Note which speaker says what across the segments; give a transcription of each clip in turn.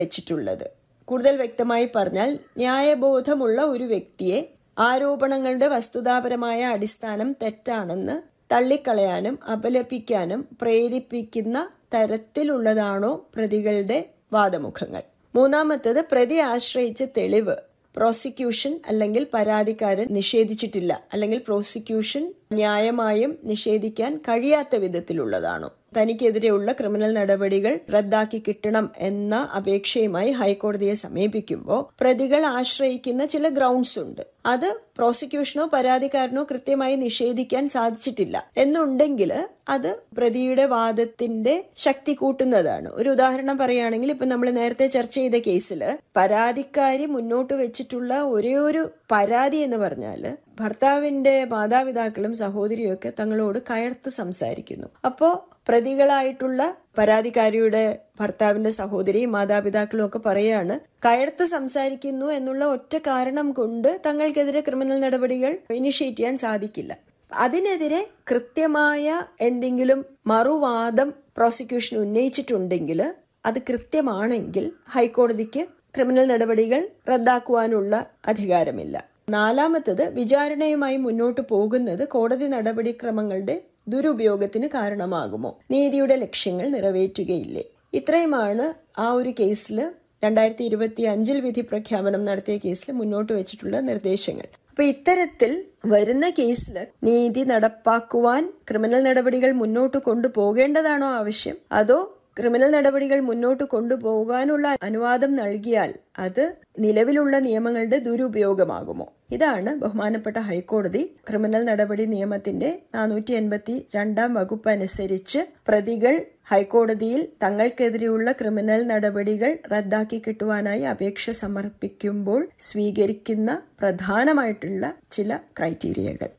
Speaker 1: വെച്ചിട്ടുള്ളത് കൂടുതൽ വ്യക്തമായി പറഞ്ഞാൽ ന്യായബോധമുള്ള ഒരു വ്യക്തിയെ ആരോപണങ്ങളുടെ വസ്തുതാപരമായ അടിസ്ഥാനം തെറ്റാണെന്ന് തള്ളിക്കളയാനും അപലപിക്കാനും പ്രേരിപ്പിക്കുന്ന തരത്തിലുള്ളതാണോ പ്രതികളുടെ വാദമുഖങ്ങൾ മൂന്നാമത്തത് പ്രതി ആശ്രയിച്ച തെളിവ് പ്രോസിക്യൂഷൻ അല്ലെങ്കിൽ പരാതിക്കാരൻ നിഷേധിച്ചിട്ടില്ല അല്ലെങ്കിൽ പ്രോസിക്യൂഷൻ ന്യായമായും നിഷേധിക്കാൻ കഴിയാത്ത വിധത്തിലുള്ളതാണോ തനിക്കെതിരെയുള്ള ക്രിമിനൽ നടപടികൾ റദ്ദാക്കി കിട്ടണം എന്ന അപേക്ഷയുമായി ഹൈക്കോടതിയെ സമീപിക്കുമ്പോൾ പ്രതികൾ ആശ്രയിക്കുന്ന ചില ഗ്രൗണ്ട്സ് ഉണ്ട് അത് പ്രോസിക്യൂഷനോ പരാതിക്കാരനോ കൃത്യമായി നിഷേധിക്കാൻ സാധിച്ചിട്ടില്ല എന്നുണ്ടെങ്കിൽ അത് പ്രതിയുടെ വാദത്തിന്റെ ശക്തി കൂട്ടുന്നതാണ് ഒരു ഉദാഹരണം പറയുകയാണെങ്കിൽ ഇപ്പൊ നമ്മൾ നേരത്തെ ചർച്ച ചെയ്ത കേസിൽ പരാതിക്കാരി മുന്നോട്ട് വെച്ചിട്ടുള്ള ഒരേ ഒരു പരാതി എന്ന് പറഞ്ഞാൽ ഭർത്താവിന്റെ മാതാപിതാക്കളും സഹോദരിയും ഒക്കെ തങ്ങളോട് കയർത്ത് സംസാരിക്കുന്നു അപ്പോ പ്രതികളായിട്ടുള്ള പരാതിക്കാരിയുടെ ഭർത്താവിന്റെ സഹോദരിയും മാതാപിതാക്കളും ഒക്കെ പറയാണ് കയർത്ത് സംസാരിക്കുന്നു എന്നുള്ള ഒറ്റ കാരണം കൊണ്ട് തങ്ങൾക്കെതിരെ ക്രിമിനൽ നടപടികൾ ഇനിഷ്യേറ്റ് ചെയ്യാൻ സാധിക്കില്ല അതിനെതിരെ കൃത്യമായ എന്തെങ്കിലും മറുവാദം പ്രോസിക്യൂഷൻ ഉന്നയിച്ചിട്ടുണ്ടെങ്കിൽ അത് കൃത്യമാണെങ്കിൽ ഹൈക്കോടതിക്ക് ക്രിമിനൽ നടപടികൾ റദ്ദാക്കുവാനുള്ള അധികാരമില്ല നാലാമത്തത് വിചാരണയുമായി മുന്നോട്ട് പോകുന്നത് കോടതി നടപടിക്രമങ്ങളുടെ ദുരുപയോഗത്തിന് കാരണമാകുമോ നീതിയുടെ ലക്ഷ്യങ്ങൾ നിറവേറ്റുകയില്ലേ ഇത്രയുമാണ് ആ ഒരു കേസിൽ രണ്ടായിരത്തി ഇരുപത്തി അഞ്ചിൽ വിധി പ്രഖ്യാപനം നടത്തിയ കേസിൽ മുന്നോട്ട് വെച്ചിട്ടുള്ള നിർദ്ദേശങ്ങൾ അപ്പൊ ഇത്തരത്തിൽ വരുന്ന കേസിൽ നീതി നടപ്പാക്കുവാൻ ക്രിമിനൽ നടപടികൾ മുന്നോട്ട് കൊണ്ടുപോകേണ്ടതാണോ ആവശ്യം അതോ ക്രിമിനൽ നടപടികൾ മുന്നോട്ട് കൊണ്ടുപോകാനുള്ള അനുവാദം നൽകിയാൽ അത് നിലവിലുള്ള നിയമങ്ങളുടെ ദുരുപയോഗമാകുമോ ഇതാണ് ബഹുമാനപ്പെട്ട ഹൈക്കോടതി ക്രിമിനൽ നടപടി നിയമത്തിന്റെ നാനൂറ്റി എൺപത്തി രണ്ടാം വകുപ്പ് അനുസരിച്ച് പ്രതികൾ ഹൈക്കോടതിയിൽ തങ്ങൾക്കെതിരെയുള്ള ക്രിമിനൽ നടപടികൾ റദ്ദാക്കി കിട്ടുവാനായി അപേക്ഷ സമർപ്പിക്കുമ്പോൾ സ്വീകരിക്കുന്ന പ്രധാനമായിട്ടുള്ള ചില ക്രൈറ്റീരിയകൾ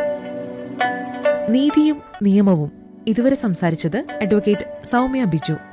Speaker 2: നീതിയും നിയമവും ഇതുവരെ സംസാരിച്ചത് അഡ്വക്കേറ്റ് സൗമ്യ ബിജു